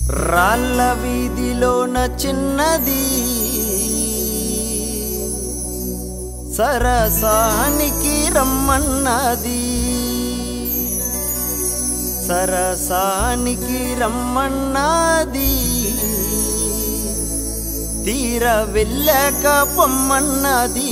రాళ్ళ వీధిలోన చిన్నది సరసానికి రమ్మన్నది సరసానికి రమ్మన్నది తీర వెళ్ళాక పొమ్మన్నది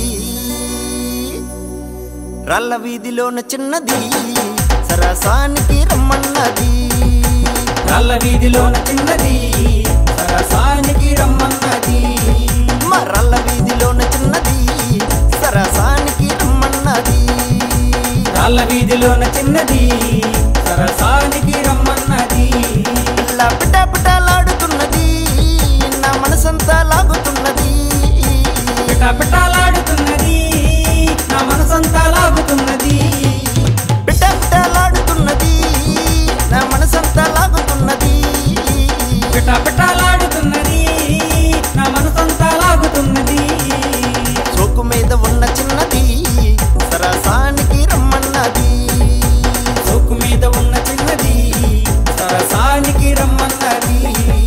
రాళ్ళ వీధిలోన చిన్నది సరసానికి రమ్మన్నది రాళ్ళ వీధిలోన చిన్నది సరసానికి రమ్మన్నది మరల్ల వీధిలోన చిన్నది సరసానికి రమ్మన్నది రాళ్ళ వీధిలోన చిన్నది సరసానికి రమ్మన్నది పిల్ల పిట పిటలాడుతున్నది నా మనసంతా లాగుతున్నది పిట పిటలాడుతున్నది నా మనసంతా లాగుతున్నది పిట పిటలాడుతున్నది నా మనసంతా లాగుతున్నది పిట పిటలాడుతున్నది నా మనసంతా లాగుతున్నది సోకు మీద ఉన్న చిన్నది సరసానికి రమ్మన్నది సోకు మీద ఉన్న చిన్నది సరసానికి రమ్మన్నది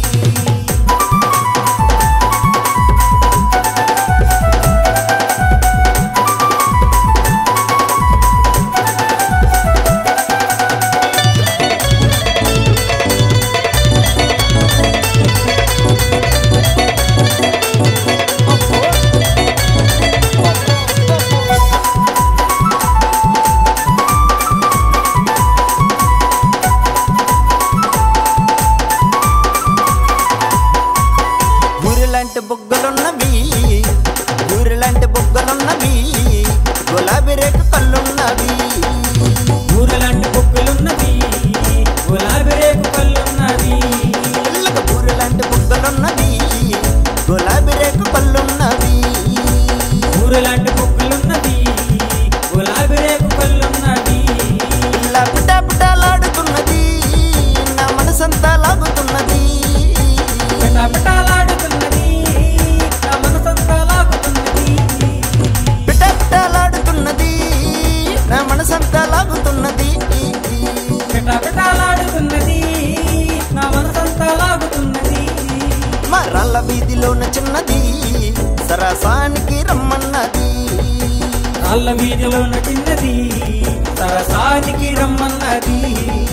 ఊరిలాంటి బొగ్గలున్నవి ఊరిలాంటి బొగ్గలున్నవి గులాబీ రేకు కళ్ళున్నవి ఊరలాంటి బొక్కులున్నవి గులాబీ రేకు కళ్ళున్నవి పిల్లక ఊరిలాంటి బొగ్గలున్నవి గులాబీ రేకు కళ్ళున్నవి ఊరలాంటి బొక్కులున్నవి గులాబీ రేకు కళ్ళున్నవి పిల్ల పిట పిటలాడుతున్నది నా మనసంతా లాగుతున్నది పిటపిటలాడుతున్నది నా మనసంతా లాగుతున్నది పిట పిటలాడుతున్నది నా మనసంతా లాగుతున్నది పిటపిటలాడుతున్నది నా మనసంతా లాగుతున్నది మరల్ల వీధిలోన చిన్నది సరసానికి రమ్మన్నది రాళ్ళ వీధిలోన చిన్నది సరసానికి రమ్మన్నది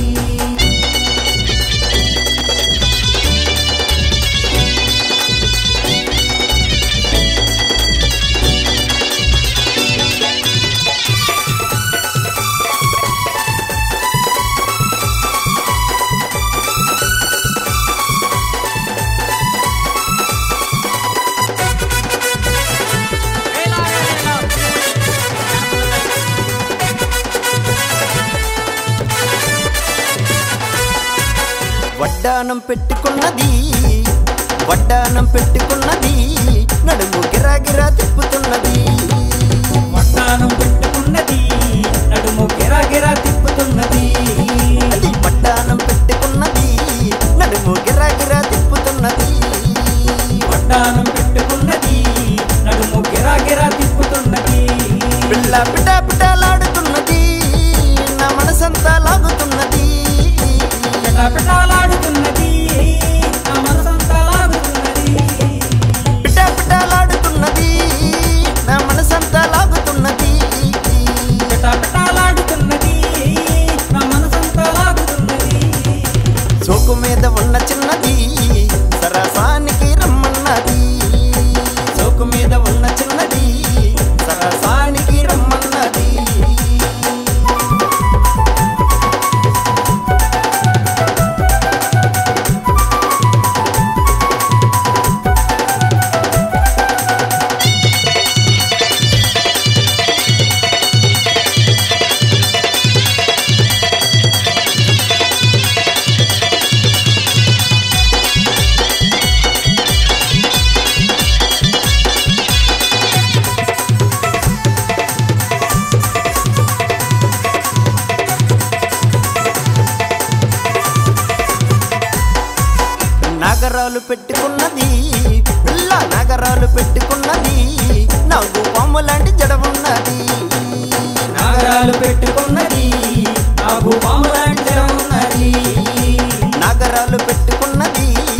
వడ్డానం పెట్టుకున్నది వడ్డానం పెట్టుకున్నది నడుము గిరాగిరా తిప్పుతున్నది వడ్డానం పెట్టుకున్నది నడుము గిరాగిరా తిప్పుతున్నది అది వడ్డానం పెట్టుకున్నది నడుము గిరాగిరా తిప్పుతున్నది వడ్డానం పెట్టుకున్నది నడుము గిరాగిరా తిప్పుతున్నది పిల్ల పిట పిటలాడుతున్నది నా మనసంతా లాగుతున్నది పిటపిటలాడుతున్నది నా మనసంతా లాగుతున్నది పిట పిటలాడుతున్నది నా మనసంతా లాగుతున్నది పిటపిటలాడుతున్నది నా మనసంతా లాగుతున్నది సోకు మీద ఉన్న చిన్నది సరసానికి రమ్మన్నది సోకు మీద ఉన్న చిన్నది సరసానికి రమ్మన్నది నగరాలు పెట్టుకున్నది పిల్ల నగరాలు పెట్టుకున్నది నవ్వు పాము లాంటి జడ ఉన్నది నాగరాలు పెట్టుకున్నది నాకు పాములాంటి ఉన్నది నగరాలు పెట్టుకున్నది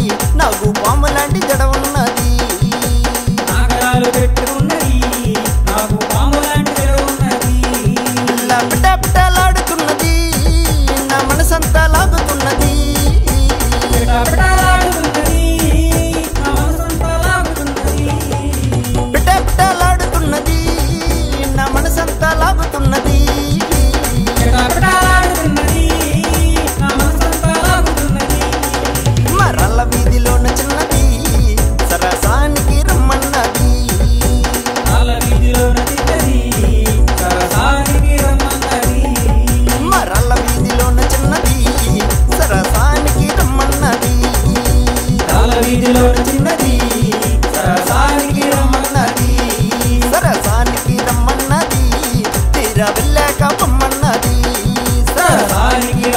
గిల్లాక బొమ్మన్నది సరసానికి